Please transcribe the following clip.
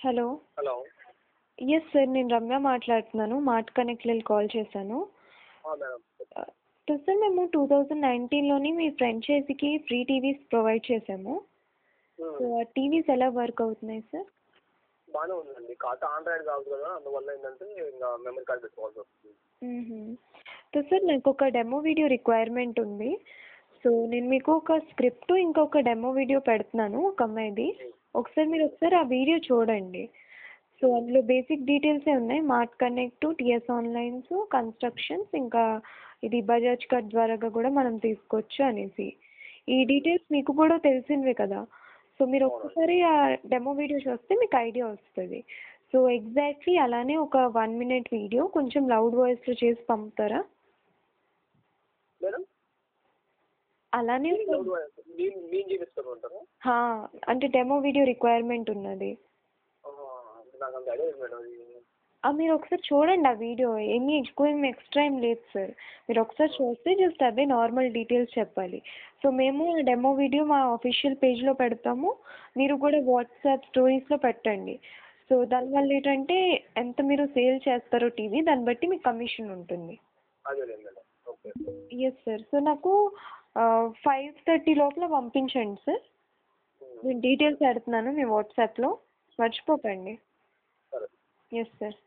hello hello yes sir నేను రమ్య మాట్లాడుతున్నాను Mart Connect వెళ్ళి కాల్ చేశాను మేడం సో సార్ మేము టూ థౌజండ్ నైన్టీన్లోని మీ ఫ్రాంచైజీకి ఫ్రీ టీవీస్ ప్రొవైడ్ చేసాము సో ఆ టీవీస్ ఎలా వర్క్ అవుతున్నాయి సార్ బాగానే ఉందండి కాకపోతే ఆండ్రాయిడ్ కాదు కదా అందువల్ల ఏంటంటే ఇంకా మెమరీ కార్డ్ పెట్టుకోవాల్సి వస్తుంది సో సార్ నాకు ఒక డెమో వీడియో రిక్వైర్మెంట్ ఉంది సో నేను మీకు ఒక స్క్రిప్ట్ ఇంకొక డెమో వీడియో పెడుతున్నాను ఒక అమ్మాయిది ఒకసారి మీరు ఒకసారి ఆ వీడియో చూడండి సో అందులో బేసిక్ డీటెయిల్సే ఉన్నాయి Mart Connect TS onlines constructions ఇంకా ఇది బజాజ్ కార్డ్ ద్వారా కూడా మనం తీసుకోవచ్చు అనేసి ఈ డీటెయిల్స్ మీకు కూడా తెలిసినవే కదా సో మీరు ఒక్కసారి ఆ డెమో వీడియో చూస్తే మీకు ఐడియా వస్తుంది సో ఎగ్జాక్ట్లీ అలానే ఒక వన్ మినిట్ వీడియో కొంచెం లౌడ్ వాయిస్లో చేసి పంపుతారా మేడం అలానే మేము మేము చూపిస్తామంటారా హా, అంటే డెమో వీడియో రిక్వైర్మెంట్ ఉన్నది నాకు అంత ఐడియా లేదు మేడం ఇది ఆ, మీరు ఒకసారి చూడండి ఆ వీడియో ఏమీ ఎక్కువ ఏమి ఎక్స్ట్రా ఏం లేదు సార్ మీరు ఒకసారి చూస్తే జస్ట్ అవే నార్మల్ డీటెయిల్స్ చెప్పాలి సో మేము డెమో వీడియో మా అఫీషియల్ పేజ్లో పెడతాము మీరు కూడా వాట్సాప్ స్టోరీస్లో పెట్టండి సో దానివల్ల ఏంటంటే ఎంత మీరు సేల్ చేస్తారో టీవీ దాన్ని బట్టి మీకు కమిషన్ ఉంటుంది అదేలేదు madam okay yes sir so నాకు ఫైవ్ థర్టీ లోపల పంపించండి సార్ నేను డీటెయిల్స్ పెడుతున్నాను మీ వాట్సాప్లో మర్చిపోకండి సరే ఎస్ సార్